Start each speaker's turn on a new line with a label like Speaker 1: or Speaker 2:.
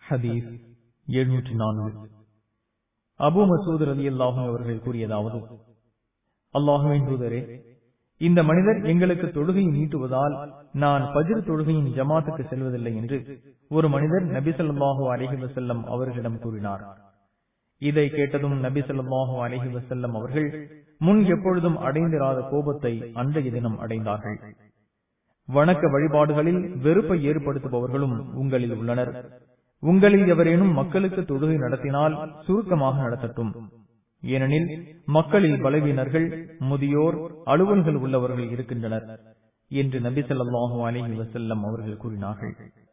Speaker 1: ஹதீஸ் எழுநூற்றி நான்கு அபு மசூத் ரதி அல்லாஹும் அவர்கள் கூறியதாவது அல்லாஹுவின் தூதரே இந்த மனிதர் எங்களுக்கு தொழுகையை நீட்டுவதால் நான் பஜ்ர் தொழுகையின் ஜமாத்துக்கு செல்வதில்லை என்று ஒரு மனிதர் நபி ஸல்லல்லாஹு அலைஹி வஸல்லம் அவர்களிடம் கூறினார் இதை கேட்டதும் நபி ஸல்லல்லாஹு அலைஹி வஸல்லம் அவர்கள் முன் எப்பொழுதும் அடைந்திராத கோபத்தை அன்றைய தினம் அடைந்தார்கள் வணக்க வழிபாடுகளில் வெறுப்பை ஏற்படுத்துபவர்களும் உங்களில் உள்ளனர் உங்களில் எவரேனும் மக்களுக்கு தொழுகை நடத்தினால் சுருக்கமாக நடத்தட்டும் ஏனெனில் மக்களில் பலவீனர்கள் முதியோர் அலுவல்கள் உள்ளவர்கள் இருக்கின்றனர் என்று நபி ஸல்லல்லாஹு அலைஹி வஸல்லம் அவர்கள் கூறினார்கள்